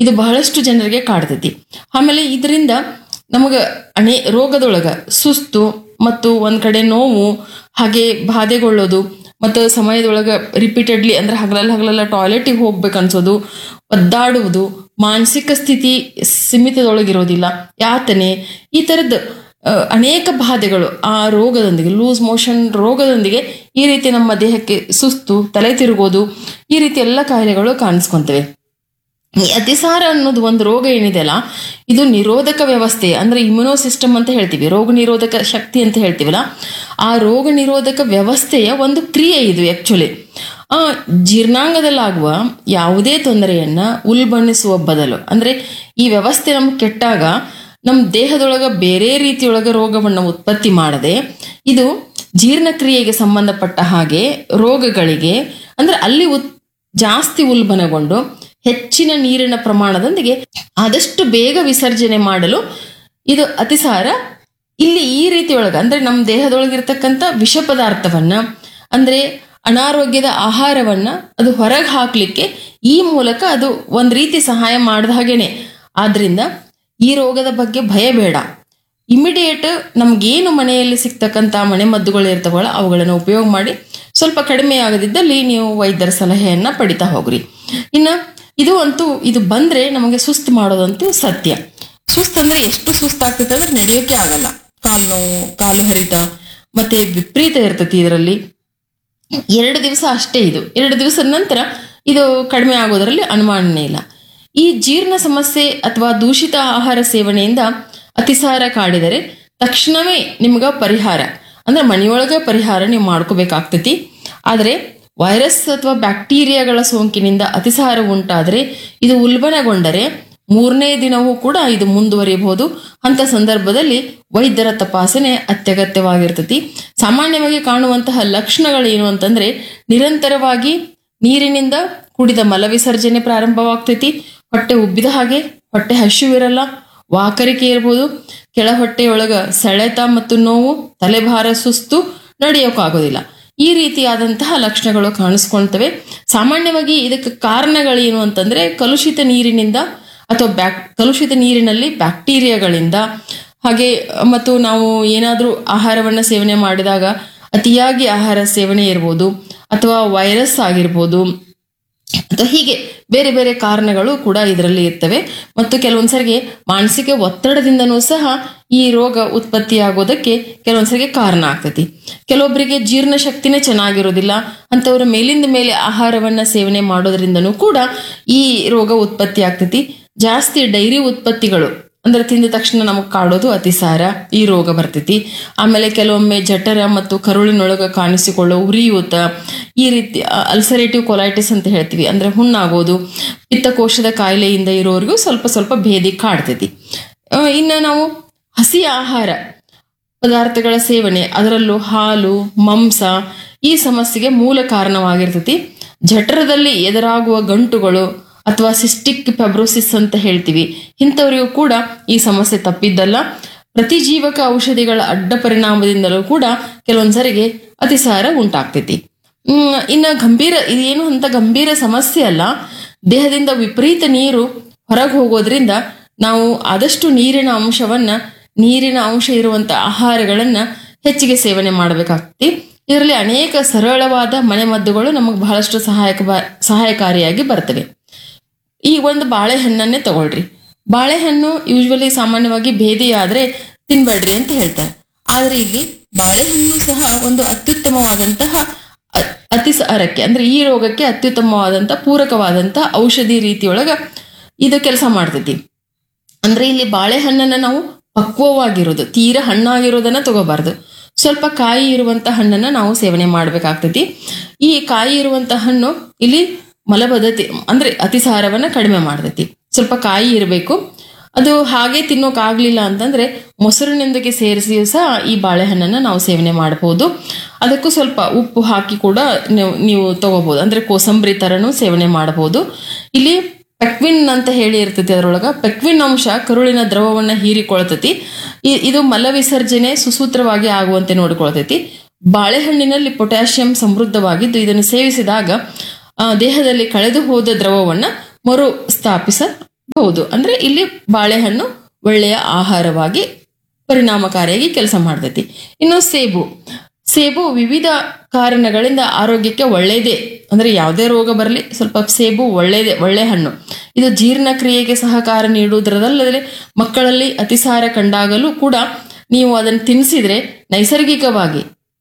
ಇದು ಬಹಳಷ್ಟು ಜನರಿಗೆ ಕಾಡ್ತೈತಿ ಆಮೇಲೆ ಇದರಿಂದ ನಮಗ ಅನೇ ರೋಗದೊಳಗ ಸುಸ್ತು ಮತ್ತು ಒಂದ್ ಕಡೆ ನೋವು ಹಾಗೆ ಬಾಧೆಗೊಳ್ಳೋದು ಮತ್ತು ಸಮಯದೊಳಗ ರಿಪೀಟೆಡ್ಲಿ ಅಂದ್ರೆ ಹಗಲಲ್ಲ ಹಗಲಲ್ಲ ಟಾಯ್ಲೆಟಿಗೆ ಹೋಗ್ಬೇಕು ಅನ್ಸೋದು ಒದ್ದಾಡುವುದು ಮಾನಸಿಕ ಸ್ಥಿತಿ ಸೀಮಿತದೊಳಗಿರೋದಿಲ್ಲ ಯಾತನೆ ಈ ಥರದ್ದು ಅಹ್, ಅನೇಕ ಬಾಧೆಗಳು ಆ ರೋಗದೊಂದಿಗೆ ಲೂಸ್ ಮೋಷನ್ ರೋಗದೊಂದಿಗೆ ಈ ರೀತಿ ನಮ್ಮ ದೇಹಕ್ಕೆ ಸುಸ್ತು ತಲೆ ತಿರುಗೋದು ಈ ರೀತಿ ಎಲ್ಲ ಕಾಯಿಲೆಗಳು ಕಾಣಿಸ್ಕೊಂತವೆ ಈ ಅತಿಸಾರ ಅನ್ನೋದು ಒಂದು ರೋಗ ಏನಿದೆಯಲ್ಲ ಇದು ನಿರೋಧಕ ವ್ಯವಸ್ಥೆ ಅಂದ್ರೆ ಇಮ್ಯುನೋ ಸಿಸ್ಟಮ್ ಅಂತ ಹೇಳ್ತೀವಿ ರೋಗ ನಿರೋಧಕ ಶಕ್ತಿ ಅಂತ ಹೇಳ್ತೀವಲ್ಲ ಆ ರೋಗ ನಿರೋಧಕ ವ್ಯವಸ್ಥೆಯ ಒಂದು ಕ್ರಿಯೆ ಇದು ಆಕ್ಚುಲಿ ಆ ಜೀರ್ಣಾಂಗದಲ್ಲಾಗುವ ಯಾವುದೇ ತೊಂದರೆಯನ್ನ ಉಲ್ಬಣಿಸುವ ಬದಲು ಅಂದ್ರೆ ಈ ವ್ಯವಸ್ಥೆ ನಮ್ಗೆ ಕೆಟ್ಟಾಗ ನಮ್ಮ ದೇಹದೊಳಗ ಬೇರೆ ರೀತಿಯೊಳಗ ರೋಗವನ್ನು ಉತ್ಪತ್ತಿ ಮಾಡದೆ ಇದು ಜೀರ್ಣಕ್ರಿಯೆಗೆ ಸಂಬಂಧಪಟ್ಟ ಹಾಗೆ ರೋಗಗಳಿಗೆ ಅಂದ್ರೆ ಅಲ್ಲಿ ಉತ್ ಜಾಸ್ತಿ ಉಲ್ಬಣಗೊಂಡು ಹೆಚ್ಚಿನ ನೀರಿನ ಪ್ರಮಾಣದೊಂದಿಗೆ ಆದಷ್ಟು ಬೇಗ ವಿಸರ್ಜನೆ ಮಾಡಲು ಇದು ಅತಿಸಾರ ಇಲ್ಲಿ ಈ ರೀತಿಯೊಳಗ ಅಂದ್ರೆ ನಮ್ಮ ದೇಹದೊಳಗಿರ್ತಕ್ಕಂಥ ವಿಷ ಪದಾರ್ಥವನ್ನ ಅಂದ್ರೆ ಅನಾರೋಗ್ಯದ ಆಹಾರವನ್ನ ಅದು ಹೊರಗೆ ಹಾಕ್ಲಿಕ್ಕೆ ಈ ಮೂಲಕ ಅದು ಒಂದ್ ರೀತಿ ಸಹಾಯ ಮಾಡಿದ ಹಾಗೇನೆ ಆದ್ರಿಂದ ಈ ರೋಗದ ಬಗ್ಗೆ ಭಯ ಬೇಡ ಇಮಿಡಿಯೇಟ್ ನಮ್ಗೇನು ಮನೆಯಲ್ಲಿ ಸಿಗ್ತಕ್ಕಂಥ ಮನೆ ಮದ್ದುಗಳು ಇರ್ತಾವಲ್ಲ ಅವುಗಳನ್ನು ಉಪಯೋಗ ಮಾಡಿ ಸ್ವಲ್ಪ ಕಡಿಮೆ ಆಗದಿದ್ದಲ್ಲಿ ನೀವು ವೈದ್ಯರ ಸಲಹೆಯನ್ನ ಪಡಿತಾ ಹೋಗ್ರಿ ಇನ್ನ ಇದು ಅಂತೂ ಇದು ಬಂದ್ರೆ ನಮಗೆ ಸುಸ್ತು ಮಾಡೋದಂತೂ ಸತ್ಯ ಸುಸ್ತು ಅಂದ್ರೆ ಎಷ್ಟು ಸುಸ್ತಾಗ್ತೈತೆ ಅಂದ್ರೆ ನಡೆಯೋಕೆ ಆಗಲ್ಲ ಕಾಲು ನೋವು ಕಾಲು ಹರಿತ ಮತ್ತೆ ವಿಪರೀತ ಇರ್ತೈತಿ ಇದರಲ್ಲಿ ಎರಡು ದಿವಸ ಅಷ್ಟೇ ಇದು ಎರಡು ದಿವಸದ ನಂತರ ಇದು ಕಡಿಮೆ ಆಗೋದರಲ್ಲಿ ಅನುಮಾನನೇ ಇಲ್ಲ ಈ ಜೀರ್ಣ ಸಮಸ್ಯೆ ಅಥವಾ ದೂಷಿತ ಆಹಾರ ಸೇವನೆಯಿಂದ ಅತಿಸಾರ ಕಾಡಿದರೆ ತಕ್ಷಣವೇ ನಿಮ್ಗ ಪರಿಹಾರ ಅಂದ್ರೆ ಮನೆಯೊಳಗೆ ಪರಿಹಾರ ನೀವು ಮಾಡ್ಕೋಬೇಕಾಗ್ತೈತಿ ಆದರೆ ವೈರಸ್ ಅಥವಾ ಬ್ಯಾಕ್ಟೀರಿಯಾಗಳ ಸೋಂಕಿನಿಂದ ಅತಿಸಾರ ಉಂಟಾದರೆ ಇದು ಉಲ್ಬಣಗೊಂಡರೆ ಮೂರನೇ ದಿನವೂ ಕೂಡ ಇದು ಮುಂದುವರಿಯಬಹುದು ಅಂತ ಸಂದರ್ಭದಲ್ಲಿ ವೈದ್ಯರ ತಪಾಸಣೆ ಅತ್ಯಗತ್ಯವಾಗಿರ್ತತಿ ಸಾಮಾನ್ಯವಾಗಿ ಕಾಣುವಂತಹ ಲಕ್ಷಣಗಳೇನು ಅಂತಂದ್ರೆ ನಿರಂತರವಾಗಿ ನೀರಿನಿಂದ ಕುಡಿದ ಮಲವಿಸರ್ಜನೆ ಪ್ರಾರಂಭವಾಗ್ತೈತಿ ಹೊಟ್ಟೆ ಉಬ್ಬಿದ ಹಾಗೆ ಹೊಟ್ಟೆ ಹಸಿವಿರಲ್ಲ ವಾಕರಿಕೆ ಇರ್ಬೋದು ಕೆಳ ಹೊಟ್ಟೆಯೊಳಗ ಸೆಳೆತ ಮತ್ತು ನೋವು ತಲೆಭಾರ ಸುಸ್ತು ನಡೆಯೋಕ್ಕಾಗೋದಿಲ್ಲ ಈ ರೀತಿಯಾದಂತಹ ಲಕ್ಷಣಗಳು ಕಾಣಿಸ್ಕೊಳ್ತವೆ ಸಾಮಾನ್ಯವಾಗಿ ಇದಕ್ಕೆ ಕಾರಣಗಳೇನು ಅಂತಂದ್ರೆ ಕಲುಷಿತ ನೀರಿನಿಂದ ಅಥವಾ ಬ್ಯಾಕ್ ಕಲುಷಿತ ನೀರಿನಲ್ಲಿ ಬ್ಯಾಕ್ಟೀರಿಯಾಗಳಿಂದ ಹಾಗೆ ಮತ್ತು ನಾವು ಏನಾದರೂ ಆಹಾರವನ್ನ ಸೇವನೆ ಮಾಡಿದಾಗ ಅತಿಯಾಗಿ ಆಹಾರ ಸೇವನೆ ಇರ್ಬೋದು ಅಥವಾ ವೈರಸ್ ಆಗಿರ್ಬೋದು ಅಥವಾ ಹೀಗೆ ಬೇರೆ ಬೇರೆ ಕಾರಣಗಳು ಕೂಡ ಇದರಲ್ಲಿ ಇರ್ತವೆ ಮತ್ತು ಕೆಲವೊಂದ್ಸರಿಗೆ ಮಾನಸಿಕ ಒತ್ತಡದಿಂದನೂ ಸಹ ಈ ರೋಗ ಉತ್ಪತ್ತಿಯಾಗೋದಕ್ಕೆ ಕೆಲವೊಂದ್ಸರಿಗೆ ಕಾರಣ ಆಗ್ತೈತಿ ಕೆಲವೊಬ್ಬರಿಗೆ ಜೀರ್ಣ ಶಕ್ತಿನೇ ಚೆನ್ನಾಗಿರೋದಿಲ್ಲ ಅಂಥವ್ರ ಮೇಲಿಂದ ಮೇಲೆ ಆಹಾರವನ್ನ ಸೇವನೆ ಮಾಡೋದ್ರಿಂದನೂ ಕೂಡ ಈ ರೋಗ ಉತ್ಪತ್ತಿ ಆಗ್ತೈತಿ ಜಾಸ್ತಿ ಡೈರಿ ಉತ್ಪತ್ತಿಗಳು ಅಂದ್ರೆ ತಿಂದ ತಕ್ಷಣ ನಮಗೆ ಕಾಡೋದು ಅತಿಸಾರ ಈ ರೋಗ ಬರ್ತೈತಿ ಆಮೇಲೆ ಕೆಲವೊಮ್ಮೆ ಜಠರ ಮತ್ತು ಕರುಳಿನೊಳಗ ಕಾಣಿಸಿಕೊಳ್ಳೋ ಉರಿಯೂತ ಈ ರೀತಿ ಅಲ್ಸರೇಟಿವ್ ಕೊಲೈಟಿಸ್ ಅಂತ ಹೇಳ್ತೀವಿ ಅಂದ್ರೆ ಹುಣ್ಣಾಗೋದು ಪಿತ್ತಕೋಶದ ಕಾಯಿಲೆಯಿಂದ ಇರೋರಿಗೂ ಸ್ವಲ್ಪ ಸ್ವಲ್ಪ ಭೇದಿ ಕಾಡ್ತೈತಿ ಆ, ಇನ್ನು ನಾವು ಹಸಿ ಆಹಾರ ಪದಾರ್ಥಗಳ ಸೇವನೆ ಅದರಲ್ಲೂ ಹಾಲು ಮಾಂಸ ಈ ಸಮಸ್ಯೆಗೆ ಮೂಲ ಕಾರಣವಾಗಿರ್ತೈತಿ ಜಠರದಲ್ಲಿ ಎದುರಾಗುವ ಗಂಟುಗಳು ಅಥವಾ ಸಿಸ್ಟಿಕ್ ಫೆಬ್ರೋಸಿಸ್ ಅಂತ ಹೇಳ್ತೀವಿ ಇಂಥವರಿಗೂ ಕೂಡ ಈ ಸಮಸ್ಯೆ ತಪ್ಪಿದ್ದಲ್ಲ ಪ್ರತಿಜೀವಕ ಔಷಧಿಗಳ ಅಡ್ಡ ಪರಿಣಾಮದಿಂದಲೂ ಕೂಡ ಕೆಲವೊಂದ್ಸರಿಗೆ ಅತಿಸಾರ ಉಂಟಾಗ್ತೈತಿ ಹ್ಮ್, ಇನ್ನ ಗಂಭೀರ ಇದೇನು ಅಂತ ಗಂಭೀರ ಸಮಸ್ಯೆ ಅಲ್ಲ ದೇಹದಿಂದ ವಿಪರೀತ ನೀರು ಹೊರಗೆ ಹೋಗೋದ್ರಿಂದ ನಾವು ಆದಷ್ಟು ನೀರಿನ ಅಂಶವನ್ನ ನೀರಿನ ಅಂಶ ಇರುವಂತ ಆಹಾರಗಳನ್ನ ಹೆಚ್ಚಿಗೆ ಸೇವನೆ ಮಾಡಬೇಕಾಗ್ತೈತಿ ಇದರಲ್ಲಿ ಅನೇಕ ಸರಳವಾದ ಮನೆಮದ್ದುಗಳು ನಮಗೆ ಬಹಳಷ್ಟು ಸಹಾಯಕ ಬ- ಸಹಾಯಕಾರಿಯಾಗಿ ಬರ್ತವೆ ಈ ಒಂದು ಬಾಳೆಹಣ್ಣನ್ನೇ ತಗೊಳ್ರಿ ಬಾಳೆಹಣ್ಣು ಯೂಶ್ವಲಿ ಸಾಮಾನ್ಯವಾಗಿ ಭೇದಿ ಆದ್ರೆ ತಿನ್ಬೇಡ್ರಿ ಅಂತ ಹೇಳ್ತಾರೆ ಆದ್ರೆ ಇಲ್ಲಿ ಬಾಳೆಹಣ್ಣು ಸಹ ಒಂದು ಅತ್ಯುತ್ತಮವಾದಂತಹ ಅ- ಅತಿಸಾರಕ್ಕೆ ಅಂದ್ರೆ ಈ ರೋಗಕ್ಕೆ ಅತ್ಯುತ್ತಮವಾದಂತ ಪೂರಕವಾದಂತ ಔಷಧಿ ರೀತಿಯೊಳಗ ಇದು ಕೆಲಸ ಮಾಡ್ತೈತಿ ಅಂದ್ರೆ ಇಲ್ಲಿ ಬಾಳೆಹಣ್ಣನ್ನ ನಾವು ಪಕ್ವವಾಗಿರೋದು ತೀರಾ ಹಣ್ಣಾಗಿರೋದನ್ನ ತಗೋಬಾರ್ದು ಸ್ವಲ್ಪ ಕಾಯಿ ಇರುವಂತ ಹಣ್ಣನ್ನ ನಾವು ಸೇವನೆ ಮಾಡ್ಬೇಕಾಗ್ತೈತಿ ಈ ಕಾಯಿ ಇರುವಂತ ಹಣ್ಣು ಇಲ್ಲಿ ಮಲಬದ್ಧತೆ ಅಂದ್ರೆ ಅತಿಸಾರವನ್ನ ಕಡಿಮೆ ಮಾಡ್ತೈತಿ ಸ್ವಲ್ಪ ಕಾಯಿ ಇರಬೇಕು ಅದು ಹಾಗೆ ತಿನ್ನೋಕ್ ಆಗ್ಲಿಲ್ಲ ಅಂತಂದ್ರೆ ಮೊಸರಿನೊಂದಿಗೆ ಸೇರಿಸಿ ಸಹ ಈ ಬಾಳೆಹಣ್ಣನ್ನ ನಾವು ಸೇವನೆ ಮಾಡಬಹುದು ಅದಕ್ಕೂ ಸ್ವಲ್ಪ ಉಪ್ಪು ಹಾಕಿ ಕೂಡ ನೀವು ನೀವು ತಗೋಬಹುದು ಅಂದ್ರೆ ಕೋಸಂಬರಿ ತರನು ಸೇವನೆ ಮಾಡಬಹುದು ಇಲ್ಲಿ ಪೆಕ್ವಿನ್ ಅಂತ ಹೇಳಿ ಇರ್ತೈತಿ ಅದರೊಳಗ ಪೆಕ್ವಿನ್ ಅಂಶ ಕರುಳಿನ ದ್ರವವನ್ನ ಹೀರಿಕೊಳ್ತೈತಿ ಇ- ಇದು ಮಲ ವಿಸರ್ಜನೆ ಸುಸೂತ್ರವಾಗಿ ಆಗುವಂತೆ ನೋಡಿಕೊಳ್ತೈತಿ ಬಾಳೆಹಣ್ಣಿನಲ್ಲಿ ಪೊಟ್ಯಾಷಿಯಂ ಸಮೃದ್ಧವಾಗಿದ್ದು ಇದನ್ನು ಸೇವಿಸಿದಾಗ ಆ, ದೇಹದಲ್ಲಿ ಕಳೆದು ಹೋದ ದ್ರವವನ್ನ ಮರು ಸ್ಥಾಪಿಸ ಹೌದು ಅಂದ್ರೆ ಇಲ್ಲಿ ಬಾಳೆಹಣ್ಣು ಒಳ್ಳೆಯ ಆಹಾರವಾಗಿ ಪರಿಣಾಮಕಾರಿಯಾಗಿ ಕೆಲಸ ಮಾಡ್ತೈತಿ ಇನ್ನು ಸೇಬು ಸೇಬು ವಿವಿಧ ಕಾರಣಗಳಿಂದ ಆರೋಗ್ಯಕ್ಕೆ ಒಳ್ಳೆಯದೇ ಅಂದ್ರೆ ಯಾವುದೇ ರೋಗ ಬರಲಿ ಸ್ವಲ್ಪ ಸೇಬು ಒಳ್ಳೆಯದೇ ಒಳ್ಳೆ ಹಣ್ಣು ಇದು ಜೀರ್ಣಕ್ರಿಯೆಗೆ ಸಹಕಾರ ನೀಡುವುದರಲ್ಲದೆ ಮಕ್ಕಳಲ್ಲಿ ಅತಿಸಾರ ಕಂಡಾಗಲೂ ಕೂಡ ನೀವು ಅದನ್ನು ತಿನ್ನಿಸಿದ್ರೆ ನೈಸರ್ಗಿಕವಾಗಿ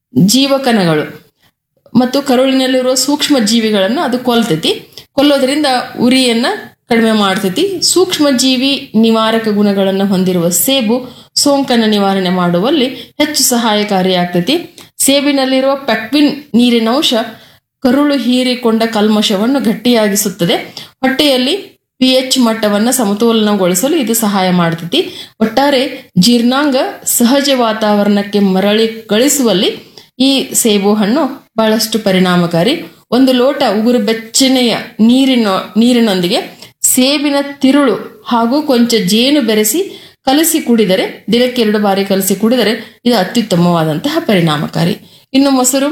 ಜೀವಕಣಗಳು ಮತ್ತು ಕರುಳಿನಲ್ಲಿರುವ ಸೂಕ್ಷ್ಮ ಜೀವಿಗಳನ್ನು ಅದು ಕೊಲ್ತೈತಿ ಕೊಲ್ಲೋದ್ರಿಂದ ಉರಿಯನ್ನ ಕಡಿಮೆ ಮಾಡ್ತೈತಿ ಸೂಕ್ಷ್ಮ ಜೀವಿ ನಿವಾರಕ ಗುಣಗಳನ್ನು ಹೊಂದಿರುವ ಸೇಬು ಸೋಂಕನ್ನು ನಿವಾರಣೆ ಮಾಡುವಲ್ಲಿ ಹೆಚ್ಚು ಸಹಾಯಕಾರಿಯಾಗ್ತೈತಿ ಸೇಬಿನಲ್ಲಿರುವ ಪೆಕ್ವಿನ್ ನೀರಿನಂಶ ಕರುಳು ಹೀರಿಕೊಂಡ ಕಲ್ಮಶವನ್ನು ಗಟ್ಟಿಯಾಗಿಸುತ್ತದೆ ಹೊಟ್ಟೆಯಲ್ಲಿ ಪಿ ಎಚ್ ಮಟ್ಟವನ್ನು ಸಮತೋಲನಗೊಳಿಸಲು ಇದು ಸಹಾಯ ಮಾಡ್ತೈತಿ ಒಟ್ಟಾರೆ ಜೀರ್ಣಾಂಗ ಸಹಜ ವಾತಾವರಣಕ್ಕೆ ಮರಳಿ ಗಳಿಸುವಲ್ಲಿ ಈ ಸೇಬು ಹಣ್ಣು ಬಹಳಷ್ಟು ಪರಿಣಾಮಕಾರಿ ಒಂದು ಲೋಟ ಉಗುರು ಬೆಚ್ಚನೆಯ ನೀರಿನ ನೀರಿನೊಂದಿಗೆ ಸೇಬಿನ ತಿರುಳು ಹಾಗೂ ಕೊಂಚ ಜೇನು ಬೆರೆಸಿ ಕಲಸಿ ಕುಡಿದರೆ ದಿನಕ್ಕೆ ಎರಡು ಬಾರಿ ಕಲಸಿ ಕುಡಿದರೆ ಇದು ಅತ್ಯುತ್ತಮವಾದಂತಹ ಪರಿಣಾಮಕಾರಿ ಇನ್ನು ಮೊಸರು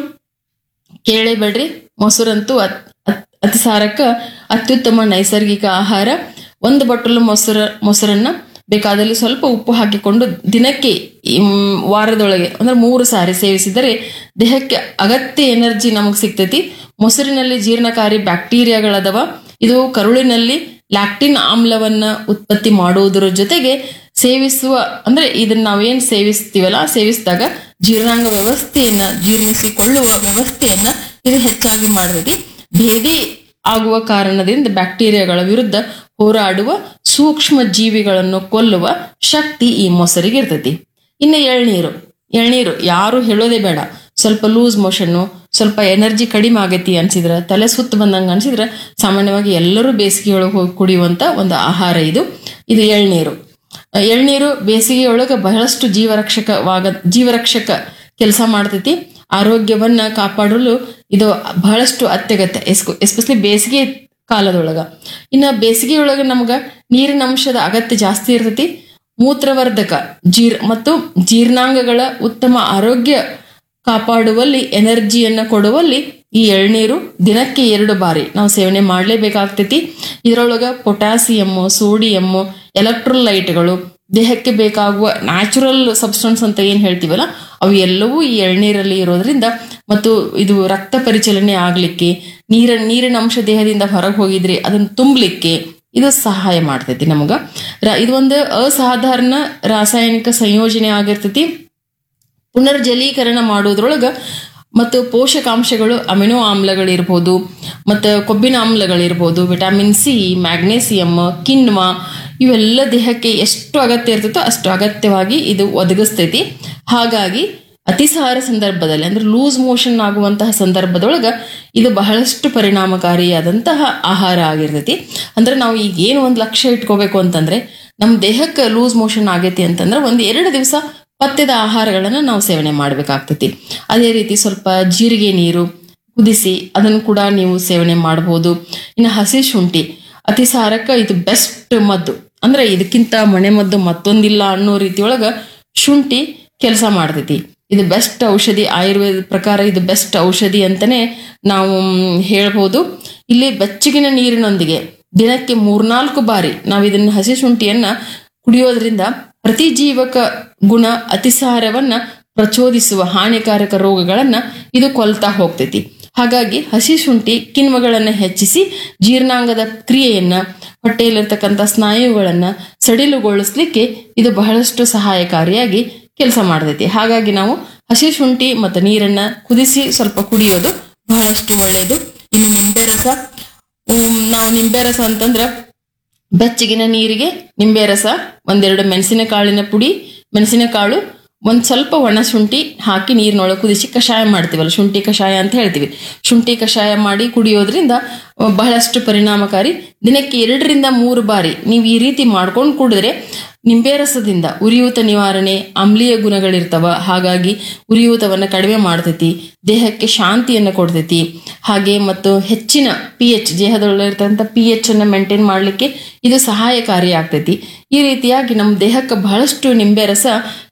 ಕೇಳೇಬೇಡ್ರಿ ಮೊಸರಂತೂ ಅತ್- ಅತ್- ಅತಿಸಾರಕ್ಕ ಅತ್ಯುತ್ತಮ ನೈಸರ್ಗಿಕ ಆಹಾರ ಒಂದು ಬಟ್ಟಲು ಮೊಸರ ಮೊಸರನ್ನ ಬೇಕಾದಲ್ಲಿ ಸ್ವಲ್ಪ ಉಪ್ಪು ಹಾಕಿಕೊಂಡು ದಿನಕ್ಕೆ ಮ್, ವಾರದೊಳಗೆ ಅಂದ್ರೆ ಮೂರು ಸಾರಿ ಸೇವಿಸಿದರೆ ದೇಹಕ್ಕೆ ಅಗತ್ಯ ಎನರ್ಜಿ ನಮಗೆ ಸಿಗ್ತೈತಿ ಮೊಸರಿನಲ್ಲಿ ಜೀರ್ಣಕಾರಿ ಬ್ಯಾಕ್ಟೀರಿಯಾಗಳದವ ಇದು ಕರುಳಿನಲ್ಲಿ ಲ್ಯಾಕ್ಟಿನ್ ಆಮ್ಲವನ್ನ ಉತ್ಪತ್ತಿ ಮಾಡುವುದರ ಜೊತೆಗೆ ಸೇವಿಸುವ ಅಂದ್ರೆ ಇದನ್ನ ನಾವೇನ್ ಸೇವಿಸ್ತೀವಲ್ಲ ಸೇವಿಸಿದಾಗ ಜೀರ್ಣಾಂಗ ವ್ಯವಸ್ಥೆಯನ್ನ ಜೀರ್ಣಿಸಿಕೊಳ್ಳುವ ವ್ಯವಸ್ಥೆಯನ್ನ ಇದು ಹೆಚ್ಚಾಗಿ ಮಾಡ್ತೈತಿ ಭೇದಿ ಆಗುವ ಕಾರಣದಿಂದ ಬ್ಯಾಕ್ಟೀರಿಯಾಗಳ ವಿರುದ್ಧ ಹೋರಾಡುವ ಸೂಕ್ಷ್ಮ ಜೀವಿಗಳನ್ನು ಕೊಲ್ಲುವ ಶಕ್ತಿ ಈ ಮೊಸರಿಗೆ ಇರ್ತೈತಿ ಇನ್ನು ಎಳ್ನೀರು ಎಳ್ನೀರು ಯಾರು ಹೇಳೋದೇ ಬೇಡ ಸ್ವಲ್ಪ ಲೂಸ್ ಮೋಷನ್ನು ಸ್ವಲ್ಪ ಎನರ್ಜಿ ಕಡಿಮೆ ಆಗೈತಿ ಅನ್ಸಿದ್ರ ತಲೆ ಸುತ್ತ ಬಂದಂಗ ಅನ್ಸಿದ್ರ ಸಾಮಾನ್ಯವಾಗಿ ಎಲ್ಲರೂ ಬೇಸಿಗೆ ಒಳಗೆ ಹೋಗಿ ಕುಡಿಯುವಂತ ಒಂದು ಆಹಾರ ಇದು ಇದು ಎಳ್ನೀರು ಎಳ್ನೀರು ಬೇಸಿಗೆಯೊಳಗೆ ಬಹಳಷ್ಟು ಜೀವರಕ್ಷಕವಾಗ ಜೀವರಕ್ಷಕ ಕೆಲಸ ಮಾಡ್ತೈತಿ ಆರೋಗ್ಯವನ್ನ ಕಾಪಾಡಲು ಇದು ಬಹಳಷ್ಟು ಅತ್ಯಗತ್ಯ ಎಸ್ಕು ಎಸ್ಪೆಷಲಿ ಬೇಸಿಗೆ ಕಾಲದೊಳಗ ಇನ್ನ ಬೇಸಿಗೆಯೊಳಗೆ ನಮ್ಗ ನೀರಿನ ಅಂಶದ ಅಗತ್ಯ ಜಾಸ್ತಿ ಇರ್ತೈತಿ ಮೂತ್ರವರ್ಧಕ ಜೀರ್ ಮತ್ತು ಜೀರ್ಣಾಂಗಗಳ ಉತ್ತಮ ಆರೋಗ್ಯ ಕಾಪಾಡುವಲ್ಲಿ ಎನರ್ಜಿಯನ್ನ ಕೊಡುವಲ್ಲಿ ಈ ಎಳ್ನೀರು ದಿನಕ್ಕೆ ಎರಡು ಬಾರಿ ನಾವು ಸೇವನೆ ಮಾಡಲೇಬೇಕಾಗ್ತೈತಿ ಇದರೊಳಗ ಪೊಟ್ಯಾಸಿಯಮ್ಮು ಸೋಡಿಯಮ್ಮು ಎಲೆಕ್ಟ್ರೋಲೈಟ್ಗಳು ದೇಹಕ್ಕೆ ಬೇಕಾಗುವ ನ್ಯಾಚುರಲ್ ಸಬ್ಸ್ಟೆನ್ಸ್ ಅಂತ ಏನ್ ಹೇಳ್ತೀವಲ್ಲ ಅವು ಎಲ್ಲವೂ ಈ ಎಳ್ನೀರಲ್ಲಿ ಇರೋದ್ರಿಂದ ಮತ್ತು ಇದು ರಕ್ತ ಪರಿಚಲನೆ ಆಗ್ಲಿಕ್ಕೆ ನೀರ ನೀರಿನ ಅಂಶ ದೇಹದಿಂದ ಹೊರಗೆ ಹೋಗಿದ್ರೆ ಅದನ್ನ ತುಂಬಲಿಕ್ಕೆ ಇದು ಸಹಾಯ ಮಾಡ್ತೈತಿ ನಮಗ ರ- ಇದು ಒಂದು ಅಸಾಧಾರಣ ರಾಸಾಯನಿಕ ಸಂಯೋಜನೆ ಆಗಿರ್ತೈತಿ ಪುನರ್ಜಲೀಕರಣ ಮಾಡೋದ್ರೊಳಗ ಮತ್ತು ಪೋಷಕಾಂಶಗಳು ಅಮಿನೋ ಆಮ್ಲಗಳಿರ್ಬೋದು ಮತ್ತು ಕೊಬ್ಬಿನ ಆಮ್ಲಗಳಿರ್ಬೋದು ವಿಟಮಿನ್ ಸಿ ಮ್ಯಾಗ್ನೇಸಿಯಮ್ ಕಿಣ್ವ ಇವೆಲ್ಲ ದೇಹಕ್ಕೆ ಎಷ್ಟು ಅಗತ್ಯ ಇರ್ತೈತೋ ಅಷ್ಟು ಅಗತ್ಯವಾಗಿ ಇದು ಒದಗಿಸ್ತೈತಿ ಹಾಗಾಗಿ ಅತಿಸಾರ ಸಂದರ್ಭದಲ್ಲಿ ಅಂದ್ರೆ ಲೂಸ್ ಮೋಷನ್ ಆಗುವಂತಹ ಸಂದರ್ಭದೊಳಗ ಇದು ಬಹಳಷ್ಟು ಪರಿಣಾಮಕಾರಿಯಾದಂತಹ ಆಹಾರ ಆಗಿರ್ತೈತಿ ಅಂದ್ರೆ ನಾವು ಈಗ ಏನು ಒಂದು ಲಕ್ಷ್ಯ ಇಟ್ಕೋಬೇಕು ಅಂತಂದ್ರೆ ನಮ್ಮ ದೇಹಕ್ಕೆ ಲೂಸ್ ಮೋಷನ್ ಆಗೈತಿ ಅಂತಂದ್ರೆ ಒಂದು ಎರಡು ದಿವಸ ಪಥ್ಯದ ಆಹಾರಗಳನ್ನು ನಾವು ಸೇವನೆ ಮಾಡಬೇಕಾಗ್ತೈತಿ ಅದೇ ರೀತಿ ಸ್ವಲ್ಪ ಜೀರಿಗೆ ನೀರು ಕುದಿಸಿ ಅದನ್ನು ಕೂಡ ನೀವು ಸೇವನೆ ಮಾಡಬಹುದು ಇನ್ನು ಹಸಿ ಶುಂಠಿ ಅತಿಸಾರಕ್ಕೆ ಇದು ಬೆಸ್ಟ್ ಮದ್ದು ಅಂದ್ರೆ ಇದಕ್ಕಿಂತ ಮನೆ ಮದ್ದು ಮತ್ತೊಂದಿಲ್ಲ ಅನ್ನೋ ರೀತಿಯೊಳಗ ಶುಂಠಿ ಕೆಲಸ ಮಾಡ್ತೈತಿ ಇದು ಬೆಸ್ಟ್ ಔಷಧಿ ಆಯುರ್ವೇದ ಪ್ರಕಾರ ಇದು ಬೆಸ್ಟ್ ಔಷಧಿ ಅಂತಾನೆ ನಾವು ಮ್, ಹೇಳ್ಬೋದು ಇಲ್ಲಿ ಬೆಚ್ಚಗಿನ ನೀರಿನೊಂದಿಗೆ ದಿನಕ್ಕೆ ಮೂರ್ನಾಲ್ಕು ಬಾರಿ ನಾವು ಇದನ್ನ ಹಸಿ ಶುಂಠಿಯನ್ನ ಕುಡಿಯೋದ್ರಿಂದ ಪ್ರತಿಜೀವಕ ಗುಣ ಅತಿಸಾರವನ್ನ ಪ್ರಚೋದಿಸುವ ಹಾನಿಕಾರಕ ರೋಗಗಳನ್ನ ಇದು ಕೊಲ್ತಾ ಹೋಗ್ತೈತಿ ಹಾಗಾಗಿ ಹಸಿ ಶುಂಠಿ ಕಿಣ್ವಗಳನ್ನ ಹೆಚ್ಚಿಸಿ ಜೀರ್ಣಾಂಗದ ಕ್ರಿಯೆಯನ್ನ ಹೊಟ್ಟೆಯಲ್ಲಿರ್ತಕ್ಕಂಥ ಸ್ನಾಯುಗಳನ್ನ ಸಡಿಲುಗೊಳಿಸ್ಲಿಕ್ಕೆ ಇದು ಬಹಳಷ್ಟು ಸಹಾಯಕಾರಿಯಾಗಿ ಕೆಲಸ ಮಾಡ್ತೈತಿ ಹಾಗಾಗಿ ನಾವು ಹಸಿ ಶುಂಠಿ ಮತ್ತು ನೀರನ್ನ ಕುದಿಸಿ ಸ್ವಲ್ಪ ಕುಡಿಯೋದು ಬಹಳಷ್ಟು ಒಳ್ಳೆಯದು ಇನ್ನು ನಿಂಬೆ ರಸ ಉಮ್, ನಾವು ನಿಂಬೆ ರಸ ಅಂತಂದ್ರ ಬೆಚ್ಚಗಿನ ನೀರಿಗೆ ನಿಂಬೆ ರಸ ಒಂದೆರಡು ಮೆಣಸಿನ ಕಾಳಿನ ಪುಡಿ ಮೆಣಸಿನ ಕಾಳು ಒಂದ್ ಸ್ವಲ್ಪ ಒಣ ಶುಂಠಿ ಹಾಕಿ ನೀರಿನೊಳಗೆ ಕುದಿಸಿ ಕಷಾಯ ಮಾಡ್ತೀವಲ್ಲ ಶುಂಠಿ ಕಷಾಯ ಅಂತ ಹೇಳ್ತೀವಿ ಶುಂಠಿ ಕಷಾಯ ಮಾಡಿ ಕುಡಿಯೋದ್ರಿಂದ ಅ, ಬಹಳಷ್ಟು ಪರಿಣಾಮಕಾರಿ ದಿನಕ್ಕೆ ಎರಡರಿಂದ ಮೂರು ಬಾರಿ ನೀವು ಈ ರೀತಿ ಮಾಡ್ಕೊಂಡು ಕುಡಿದ್ರೆ ನಿಂಬೆ ರಸದಿಂದ ಉರಿಯೂತ ನಿವಾರಣೆ ಆಮ್ಲೀಯ ಗುಣಗಳಿರ್ತಾವ ಹಾಗಾಗಿ ಉರಿಯೂತವನ್ನು ಕಡಿಮೆ ಮಾಡ್ತೈತಿ ದೇಹಕ್ಕೆ ಶಾಂತಿಯನ್ನು ಕೊಡ್ತೈತಿ ಹಾಗೆ ಮತ್ತು ಹೆಚ್ಚಿನ ಪಿ ಎಚ್ ದೇಹದೊಳಗಿರ್ತಂಥ ಪಿ ಎಚ್ ಅನ್ನ ಮೇಂಟೈನ್ ಮಾಡಲಿಕ್ಕೆ ಇದು ಸಹಾಯಕಾರಿ ಆಗ್ತೈತಿ ಈ ರೀತಿಯಾಗಿ ನಮ್ಮ ದೇಹಕ್ಕೆ ಬಹಳಷ್ಟು ನಿಂಬೆ ರಸ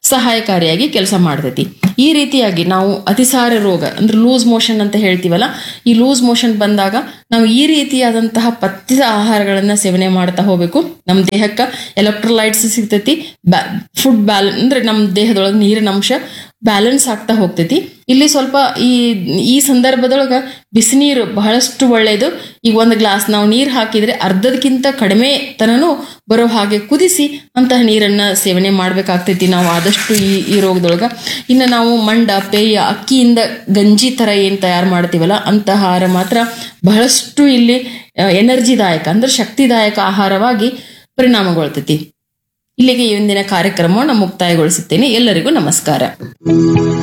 ಸಹಾಯಕಾರಿಯಾಗಿ ಕೆಲಸ ಮಾಡ್ತೈತಿ ಈ ರೀತಿಯಾಗಿ ನಾವು ಅತಿಸಾರ ರೋಗ ಅಂದ್ರೆ ಲೂಸ್ ಮೋಷನ್ ಅಂತ ಹೇಳ್ತೀವಲ್ಲ ಈ ಲೂಸ್ ಮೋಷನ್ ಬಂದಾಗ ನಾವು ಈ ರೀತಿಯಾದಂತಹ ಪಥ್ಯದ ಆಹಾರಗಳನ್ನ ಸೇವನೆ ಮಾಡ್ತಾ ಹೋಗ್ಬೇಕು ನಮ್ಮ ದೇಹಕ್ಕೆ ಎಲೆಕ್ಟ್ರೋಲೈಟ್ಸ್ ಸಿಗ್ತೈತಿ ಫುಡ್ ಬ್ಯಾಲ್ ಅಂದ್ರೆ ನಮ್ಮ ದೇಹದೊಳಗೆ ನೀರಿನ ಅಂಶ ಬ್ಯಾಲೆನ್ಸ್ ಆಗ್ತಾ ಹೋಗ್ತೈತಿ ಇಲ್ಲಿ ಸ್ವಲ್ಪ ಈ ಈ ಸಂದರ್ಭದೊಳಗ ಬಿಸಿನೀರು ಬಹಳಷ್ಟು ಒಳ್ಳೆಯದು ಈಗ ಒಂದು ಗ್ಲಾಸ್ ನಾವು ನೀರು ಹಾಕಿದ್ರೆ ಅರ್ಧದಕ್ಕಿಂತ ಕಡಿಮೆ ತನನು ಬರೋ ಹಾಗೆ ಕುದಿಸಿ ಅಂತಹ ನೀರನ್ನ ಸೇವನೆ ಮಾಡ್ಬೇಕಾಗ್ತೈತಿ ನಾವು ಆದಷ್ಟು ಈ ಈ ರೋಗದೊಳಗ ಇನ್ನು ನಾವು ಮಂಡ ಪೇಯ ಅಕ್ಕಿಯಿಂದ ಗಂಜಿ ತರ ಏನ್ ತಯಾರು ಮಾಡ್ತೀವಲ್ಲ ಅಂತಹ ಆಹಾರ ಮಾತ್ರ ಬಹಳಷ್ಟು ಇಲ್ಲಿ ಎನರ್ಜಿದಾಯಕ ಅಂದ್ರೆ ಶಕ್ತಿದಾಯಕ ಆಹಾರವಾಗಿ ಪರಿಣಾಮಗೊಳ್ತೈತಿ ಇಲ್ಲಿಗೆ ಈ ಒಂದಿನ ಕಾರ್ಯಕ್ರಮವನ್ನು ಮುಕ್ತಾಯಗೊಳಿಸುತ್ತೇನೆ ಎಲ್ಲರಿಗೂ ನಮಸ್ಕಾರ